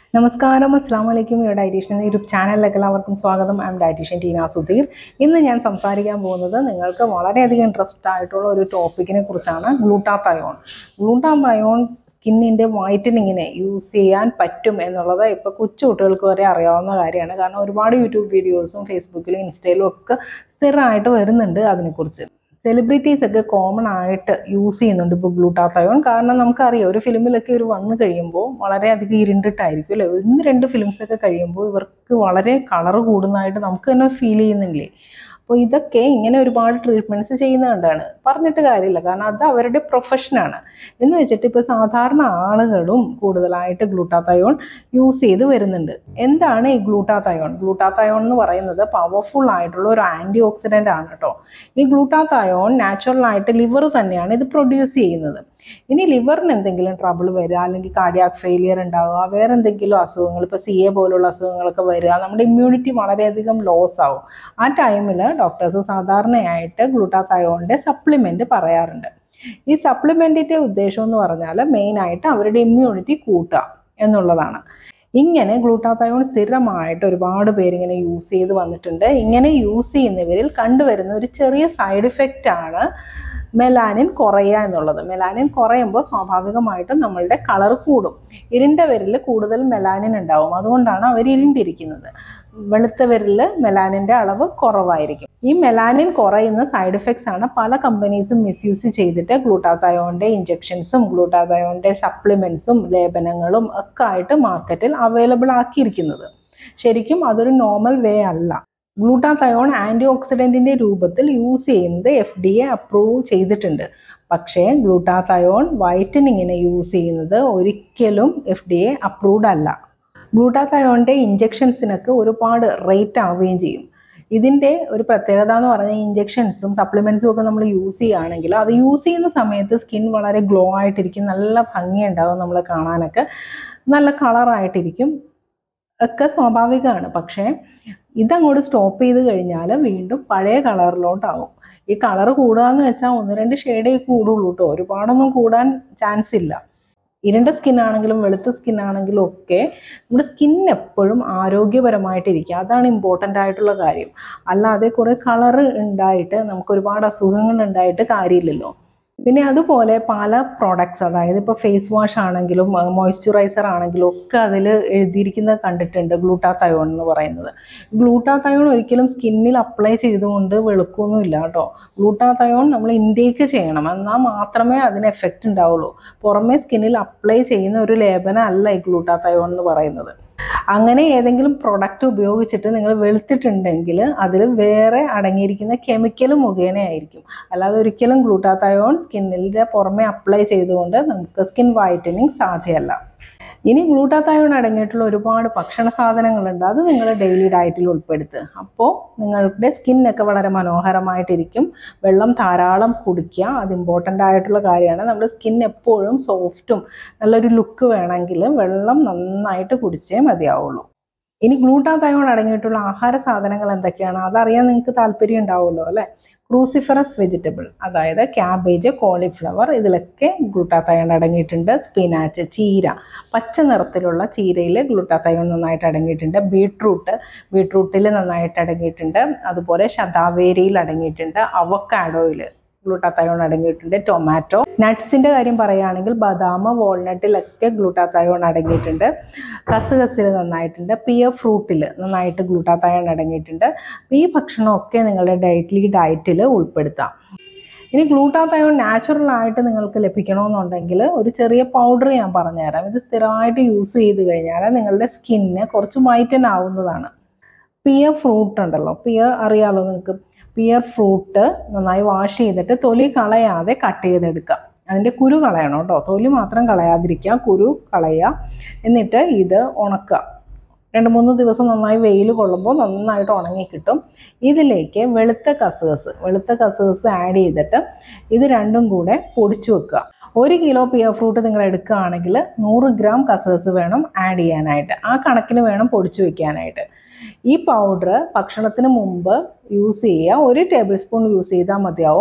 നമസ്കാരം അസ്സാം വലൈക്കും യുവർ ഡയറ്റീഷ്യൻ എന്ന യൂട്യൂബ് ചാനലിലേക്ക് എല്ലാവർക്കും സ്വാഗതം I am dietitian Teena Sudheer ഇന്ന് ഞാൻ സംസാരിക്കാൻ പോകുന്നത് നിങ്ങൾക്ക് വളരെയധികം ഇൻട്രസ്റ്റ് ആയിട്ടുള്ള ഒരു ടോപ്പിക്കിനെ കുറിച്ചാണ് ഗ്ലൂട്ടാത്തയോൺ ഗ്ലൂട്ടാത്തയോൺ സ്കിന്നിൻ്റെ വൈറ്റനിങ്ങിനെ യൂസ് ചെയ്യാൻ പറ്റും എന്നുള്ളത് ഇപ്പോൾ കൊച്ചു കുട്ടികൾക്ക് വരെ അറിയാവുന്ന കാര്യമാണ് കാരണം ഒരുപാട് യൂട്യൂബ് വീഡിയോസും ഫേസ്ബുക്കിലും ഇൻസ്റ്റയിലും ഒക്കെ സ്ഥിരമായിട്ട് വരുന്നുണ്ട് അതിനെക്കുറിച്ച് സെലിബ്രിറ്റീസ് ഒക്കെ കോമൺ ആയിട്ട് യൂസ് ചെയ്യുന്നുണ്ട് ഇപ്പോൾ ഗ്ലൂട്ടാത്തയോൺ കാരണം നമുക്കറിയാം ഒരു ഫിലിമിലൊക്കെ ഒരു വന്നു കഴിയുമ്പോൾ വളരെയധികം ഇരുണ്ടിട്ടായിരിക്കും അല്ലേ ഒന്ന് രണ്ട് ഫിലിംസ് ഒക്കെ കഴിയുമ്പോൾ ഇവർക്ക് വളരെ കളർ കൂടുന്നതായിട്ട് നമുക്ക് തന്നെ ഫീൽ ചെയ്യുന്നില്ലേ അപ്പോൾ ഇതൊക്കെ ഇങ്ങനെ ഒരുപാട് ട്രീറ്റ്മെൻറ്റ്സ് ചെയ്യുന്നതുകൊണ്ടാണ് പറഞ്ഞിട്ട് കാര്യമില്ല കാരണം അത് അവരുടെ പ്രൊഫഷനാണ് എന്ന് വെച്ചിട്ട് ഇപ്പോൾ സാധാരണ ആളുകളും കൂടുതലായിട്ട് ഗ്ലൂട്ടാത്തയോൺ യൂസ് ചെയ്ത് വരുന്നുണ്ട് എന്താണ് ഈ ഗ്ലൂട്ടാത്തയോൺ ഗ്ലൂട്ടാത്തയോൺ എന്ന് പറയുന്നത് പവർഫുൾ ആയിട്ടുള്ള ഒരു ആൻറ്റി ഓക്സിഡൻ്റ് ആണ് കേട്ടോ ഈ ഗ്ലൂട്ടാത്തയോൺ നാച്ചുറലായിട്ട് ലിവർ തന്നെയാണ് ഇത് പ്രൊഡ്യൂസ് ചെയ്യുന്നത് ഇനി ലിവറിന് എന്തെങ്കിലും ട്രബിൾ വരിക അല്ലെങ്കിൽ കാർഡിയാക് ഫെയിലിയർ ഉണ്ടാവുക വേറെ എന്തെങ്കിലും അസുഖങ്ങൾ ഇപ്പോൾ സി എ പോലുള്ള അസുഖങ്ങളൊക്കെ വരിക നമ്മുടെ ഇമ്മ്യൂണിറ്റി വളരെയധികം ലോസ് ആവും ആ ടൈമിൽ ഡോക്ടേഴ്സ് സാധാരണയായിട്ട് ഗ്ലൂട്ടാത്തയോണിൻ്റെ സപ്ലിമെൻറ്റ് പറയാറുണ്ട് ഈ സപ്ലിമെൻറ്റിൻ്റെ ഉദ്ദേശം എന്ന് പറഞ്ഞാൽ മെയിനായിട്ട് അവരുടെ ഇമ്മ്യൂണിറ്റി കൂട്ടുക എന്നുള്ളതാണ് ഇങ്ങനെ ഗ്ലൂട്ടാത്തയോൺ സ്ഥിരമായിട്ട് ഒരുപാട് പേരിങ്ങനെ യൂസ് ചെയ്ത് വന്നിട്ടുണ്ട് ഇങ്ങനെ യൂസ് ചെയ്യുന്നവരിൽ കണ്ടുവരുന്ന ഒരു ചെറിയ സൈഡ് ഇഫക്റ്റ് ആണ് മെലാനിൻ കുറയുക എന്നുള്ളത് മെലാനിൻ കുറയുമ്പോൾ സ്വാഭാവികമായിട്ടും നമ്മളുടെ കളർ കൂടും ഇരുണ്ടവരിൽ കൂടുതൽ മെലാനിൻ ഉണ്ടാവും അതുകൊണ്ടാണ് അവർ ഇരുണ്ടിരിക്കുന്നത് വെളുത്തവരിൽ മെലാനിൻ്റെ അളവ് കുറവായിരിക്കും ഈ മെലാനിൻ കുറയുന്ന സൈഡ് എഫക്ട്സ് ആണ് പല കമ്പനീസും മിസ്യൂസ് ചെയ്തിട്ട് ഗ്ലൂട്ടാത്തയോണിൻ്റെ ഇഞ്ചെക്ഷൻസും ഗ്ലൂട്ടാത്തയോണിൻ്റെ സപ്ലിമെൻസും ലേപനങ്ങളും ഒക്കെ ആയിട്ട് മാർക്കറ്റിൽ അവൈലബിൾ ആക്കിയിരിക്കുന്നത് ശരിക്കും അതൊരു നോർമൽ വേ അല്ല ഗ്ലൂട്ടാത്തയോൺ ആൻറ്റി ഓക്സിഡൻറ്റിൻ്റെ രൂപത്തിൽ യൂസ് ചെയ്യുന്നത് എഫ് ഡി എ അപ്രൂവ് ചെയ്തിട്ടുണ്ട് പക്ഷേ ഗ്ലൂട്ടാത്തയോൺ വൈറ്റനിങ്ങിനെ യൂസ് ചെയ്യുന്നത് ഒരിക്കലും എഫ് ഡി എ അപ്രൂവ്ഡ് അല്ല ഗ്ലൂട്ടാത്തയോണിൻ്റെ ഇഞ്ചെക്ഷൻസിനൊക്കെ ഒരുപാട് റേറ്റ് ആവുകയും ചെയ്യും ഇതിൻ്റെ ഒരു പ്രത്യേകത എന്ന് പറഞ്ഞാൽ ഇഞ്ചെക്ഷൻസും സപ്ലിമെൻസും ഒക്കെ നമ്മൾ യൂസ് ചെയ്യുകയാണെങ്കിൽ അത് യൂസ് ചെയ്യുന്ന സമയത്ത് സ്കിൻ വളരെ ഗ്ലോ ആയിട്ടിരിക്കും നല്ല ഭംഗിയുണ്ടാവും നമ്മൾ കാണാനൊക്കെ നല്ല കളറായിട്ടിരിക്കും ഒക്കെ സ്വാഭാവികമാണ് പക്ഷേ ഇതങ്ങോട്ട് സ്റ്റോപ്പ് ചെയ്ത് കഴിഞ്ഞാൽ വീണ്ടും പഴയ കളറിലോട്ടാവും ഈ കളർ കൂടുകയെന്ന് വെച്ചാൽ ഒന്ന് രണ്ട് ഷെയ്ഡേ കൂടുള്ളൂ കേട്ടോ ഒരുപാടൊന്നും കൂടാൻ ചാൻസ് ഇല്ല ഇരുണ്ട സ്കിൻ ആണെങ്കിലും വെളുത്ത സ്കിൻ ആണെങ്കിലും ഒക്കെ നമ്മുടെ സ്കിൻ എപ്പോഴും ആരോഗ്യപരമായിട്ടിരിക്കുക അതാണ് ഇമ്പോർട്ടൻ്റ് ആയിട്ടുള്ള കാര്യം അല്ലാതെ കുറേ കളറ് ഉണ്ടായിട്ട് നമുക്ക് ഒരുപാട് അസുഖങ്ങൾ ഉണ്ടായിട്ട് കാര്യമില്ലല്ലോ പിന്നെ അതുപോലെ പല പ്രോഡക്ട്സ് അതായത് ഇപ്പോൾ ഫേസ് വാഷ് ആണെങ്കിലും മോയ്സ്ചറൈസർ ആണെങ്കിലും ഒക്കെ അതിൽ എഴുതിയിരിക്കുന്നത് കണ്ടിട്ടുണ്ട് ഗ്ലൂട്ടാത്തയോൺ എന്ന് പറയുന്നത് ഗ്ലൂട്ടാത്തയോൺ ഒരിക്കലും സ്കിന്നിൽ അപ്ലൈ ചെയ്തുകൊണ്ട് വെളുക്കൊന്നുമില്ല കേട്ടോ ഗ്ലൂട്ടാത്തയോൺ നമ്മൾ ഇൻടേക്ക് ചെയ്യണം എന്നാൽ മാത്രമേ അതിന് എഫക്റ്റ് ഉണ്ടാവുള്ളൂ പുറമേ സ്കിന്നിൽ അപ്ലൈ ചെയ്യുന്ന ഒരു ലേപനം അല്ല ഈ ഗ്ലൂട്ടാത്തയോൺ എന്ന് പറയുന്നത് അങ്ങനെ ഏതെങ്കിലും പ്രൊഡക്റ്റ് ഉപയോഗിച്ചിട്ട് നിങ്ങൾ വെളുത്തിട്ടുണ്ടെങ്കിൽ അതിൽ വേറെ അടങ്ങിയിരിക്കുന്ന കെമിക്കൽ മുഖേനയായിരിക്കും അല്ലാതെ ഒരിക്കലും ഗ്ലൂട്ടാത്തയോൺ സ്കിന്നിൻ്റെ പുറമെ അപ്ലൈ ചെയ്തുകൊണ്ട് നമുക്ക് സ്കിൻ വൈറ്റനിങ് സാധ്യമല്ല ഇനി ഗ്ലൂട്ടാത്തയോൺ അടങ്ങിയിട്ടുള്ള ഒരുപാട് ഭക്ഷണ സാധനങ്ങളുണ്ട് അത് നിങ്ങൾ ഡെയിലി ഡയറ്റിൽ ഉൾപ്പെടുത്തുക അപ്പോൾ നിങ്ങളുടെ സ്കിന്നൊക്കെ വളരെ മനോഹരമായിട്ടിരിക്കും വെള്ളം ധാരാളം കുടിക്കുക അത് ഇമ്പോർട്ടൻ്റ് ആയിട്ടുള്ള കാര്യമാണ് നമ്മുടെ സ്കിൻ എപ്പോഴും സോഫ്റ്റും നല്ലൊരു ലുക്ക് വേണമെങ്കിൽ വെള്ളം നന്നായിട്ട് കുടിച്ചേ മതിയാവുള്ളൂ ഇനി ഗ്ലൂട്ടാത്തയോൺ അടങ്ങിയിട്ടുള്ള ആഹാര സാധനങ്ങൾ എന്തൊക്കെയാണ് അതറിയാൻ നിങ്ങൾക്ക് താല്പര്യം ഉണ്ടാവുമല്ലോ അല്ലേ ക്രൂസിഫറസ് വെജിറ്റബിൾ അതായത് ക്യാബേജ് കോളിഫ്ലവർ ഇതിലൊക്കെ ഗ്ലൂട്ടാത്തയോൺ അടങ്ങിയിട്ടുണ്ട് സ്പിനാച്ച് ചീര പച്ച നിറത്തിലുള്ള ചീരയിൽ ഗ്ലൂട്ടാത്തയോൺ നന്നായിട്ട് അടങ്ങിയിട്ടുണ്ട് ബീട്രൂട്ട് ബീട്രൂട്ടിൽ നന്നായിട്ട് അടങ്ങിയിട്ടുണ്ട് അതുപോലെ ശതാവേരിയിൽ അടങ്ങിയിട്ടുണ്ട് അവക്കാഡോയിൽ ഗ്ലൂട്ടാത്തയോൺ അടങ്ങിയിട്ടുണ്ട് ടൊമാറ്റോ നട്ട്സിൻ്റെ കാര്യം പറയുകയാണെങ്കിൽ ബദാം വാൾനട്ടിലൊക്കെ ഗ്ലൂട്ടാത്തയോൺ അടങ്ങിയിട്ടുണ്ട് കസുകസിൽ നന്നായിട്ടുണ്ട് പിയർ ഫ്രൂട്ടിൽ നന്നായിട്ട് ഗ്ലൂട്ടാത്തയോൺ അടങ്ങിയിട്ടുണ്ട് ഈ ഭക്ഷണമൊക്കെ നിങ്ങളുടെ ഡയറ്റ്ലി ഡയറ്റിൽ ഉൾപ്പെടുത്താം ഇനി ഗ്ലൂട്ടാത്തയോൺ നാച്ചുറൽ ആയിട്ട് നിങ്ങൾക്ക് ലഭിക്കണമെന്നുണ്ടെങ്കിൽ ഒരു ചെറിയ പൗഡർ ഞാൻ പറഞ്ഞുതരാം ഇത് സ്ഥിരമായിട്ട് യൂസ് ചെയ്ത് കഴിഞ്ഞാൽ നിങ്ങളുടെ സ്കിന്ന് കുറച്ച് വൈറ്റൻ ആവുന്നതാണ് പിയർ ഫ്രൂട്ട് ഉണ്ടല്ലോ പിയർ അറിയാലോ നിങ്ങൾക്ക് പിയർ ഫ്രൂട്ട് നന്നായി വാഷ് ചെയ്തിട്ട് തൊലി കളയാതെ കട്ട് ചെയ്തെടുക്കുക അതിൻ്റെ കുരു കളയണം കേട്ടോ തൊലി മാത്രം കളയാതിരിക്കുക കുരു കളയുക എന്നിട്ട് ഇത് ഉണക്കുക രണ്ട് മൂന്ന് ദിവസം നന്നായി വെയിൽ കൊള്ളുമ്പോൾ നന്നായിട്ട് ഉണങ്ങി കിട്ടും ഇതിലേക്ക് വെളുത്ത കസുകസ് വെളുത്ത കസുകസ് ആഡ് ചെയ്തിട്ട് ഇത് രണ്ടും കൂടെ പൊടിച്ചു വെക്കുക ഒരു കിലോ പിയർ ഫ്രൂട്ട് നിങ്ങൾ എടുക്കുകയാണെങ്കിൽ നൂറ് ഗ്രാം കസകസ് വേണം ആഡ് ചെയ്യാനായിട്ട് ആ കണക്കിന് വേണം പൊടിച്ചു വെക്കാനായിട്ട് ഈ പൗഡർ ഭക്ഷണത്തിന് മുമ്പ് യൂസ് ചെയ്യുക ഒരു ടേബിൾ സ്പൂൺ യൂസ് ചെയ്താൽ മതിയാവും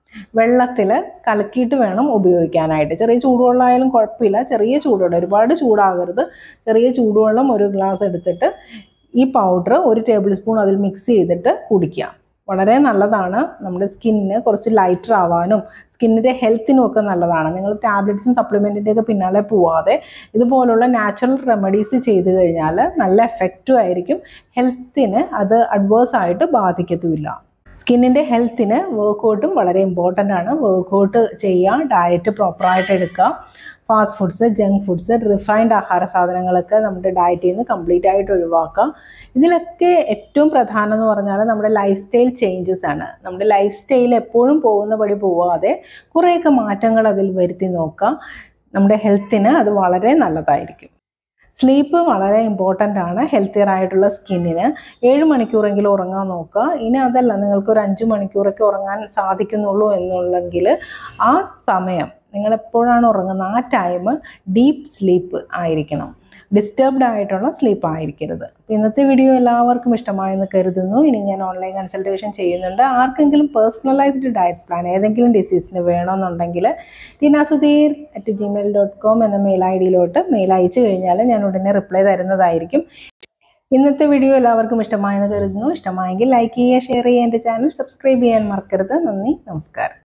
വെള്ളത്തിൽ കലക്കിയിട്ട് വേണം ഉപയോഗിക്കാനായിട്ട് ചെറിയ ചൂടുവെള്ളമായാലും കുഴപ്പമില്ല ചെറിയ ചൂടുവെള്ളം ഒരുപാട് ചൂടാകരുത് ചെറിയ ചൂടുവെള്ളം ഒരു ഗ്ലാസ് എടുത്തിട്ട് ഈ പൗഡർ ഒരു ടേബിൾ സ്പൂൺ അതിൽ മിക്സ് ചെയ്തിട്ട് കുടിക്കുക വളരെ നല്ലതാണ് നമ്മുടെ സ്കിന്നിന് കുറച്ച് ലൈറ്റർ ആവാനും സ്കിന്നിൻ്റെ ഹെൽത്തിനും ഒക്കെ നല്ലതാണ് നിങ്ങൾ ടാബ്ലറ്റ്സും സപ്ലിമെൻറ്റിൻ്റെ ഒക്കെ പിന്നാലെ പോവാതെ ഇതുപോലുള്ള നാച്ചുറൽ റെമഡീസ് ചെയ്ത് കഴിഞ്ഞാൽ നല്ല എഫക്റ്റീവ് ആയിരിക്കും ഹെൽത്തിന് അത് അഡ്വേഴ്സ് ആയിട്ട് ബാധിക്കത്തുമില്ല സ്കിന്നിൻ്റെ ഹെൽത്തിന് വർക്കൗട്ടും വളരെ ഇമ്പോർട്ടൻ്റ് ആണ് വർക്കൗട്ട് ചെയ്യുക ഡയറ്റ് പ്രോപ്പറായിട്ട് എടുക്കുക fast foods junk foods refined ആഹാര സാധനങ്ങളൊക്കെ നമ്മുടെ ഡയറ്റിൽ നിന്ന് കംപ്ലീറ്റ് ആയിട്ട് ഒഴിവാക്കുക ഇതിലൊക്കെ ഏറ്റവും പ്രധാനം എന്ന് പറഞ്ഞാൽ നമ്മുടെ ലൈഫ് സ്റ്റൈൽ ചേഞ്ചസ് ആണ് നമ്മുടെ ലൈഫ് സ്റ്റൈൽ എപ്പോഴും പോകുന്ന പടി പോവാതെ കുറേയൊക്കെ മാറ്റങ്ങൾ അതിൽ വരുത്തി നോക്കുക നമ്മുടെ ഹെൽത്തിന് അത് വളരെ നല്ലതായിരിക്കും സ്ലീപ്പ് വളരെ ഇമ്പോർട്ടൻ്റ് ആണ് ഹെൽത്തിയർ ആയിട്ടുള്ള സ്കിന്നിന് ഏഴ് മണിക്കൂറെങ്കിലും ഉറങ്ങാൻ നോക്കുക ഇനി അതല്ല നിങ്ങൾക്ക് ഒരു അഞ്ച് മണിക്കൂറൊക്കെ ഉറങ്ങാൻ സാധിക്കുന്നുള്ളൂ എന്നുള്ളെങ്കിൽ ആ സമയം നിങ്ങൾ എപ്പോഴാണ് ഉറങ്ങുന്നത് ആ ടൈം ഡീപ്പ് സ്ലീപ്പ് ആയിരിക്കണം ഡിസ്റ്റർബ്ഡ് ആയിട്ടുള്ള സ്ലീപ്പ് ആയിരിക്കരുത് അപ്പോൾ ഇന്നത്തെ വീഡിയോ എല്ലാവർക്കും ഇഷ്ടമായെന്ന് കരുതുന്നു ഇനി ഞാൻ ഓൺലൈൻ കൺസൾട്ടേഷൻ ചെയ്യുന്നുണ്ട് ആർക്കെങ്കിലും പേഴ്സണലൈസ്ഡ് ഡയറ്റ് പ്ലാൻ ഏതെങ്കിലും ഡിസീസിന് വേണമെന്നുണ്ടെങ്കിൽ Teena Sudheer at Gmail dot com എന്ന മെയിൽ ഐ ഡിയിലോട്ട് മെയിൽ അയച്ചു കഴിഞ്ഞാൽ ഞാൻ ഉടനെ റിപ്ലൈ തരുന്നതായിരിക്കും ഇന്നത്തെ വീഡിയോ എല്ലാവർക്കും ഇഷ്ടമായെന്ന് കരുതുന്നു ഇഷ്ടമായെങ്കിൽ ലൈക്ക് ചെയ്യുക ഷെയർ ചെയ്യുക എൻ്റെ ചാനൽ സബ്സ്ക്രൈബ് ചെയ്യാൻ മറക്കരുത് നന്ദി നമസ്കാരം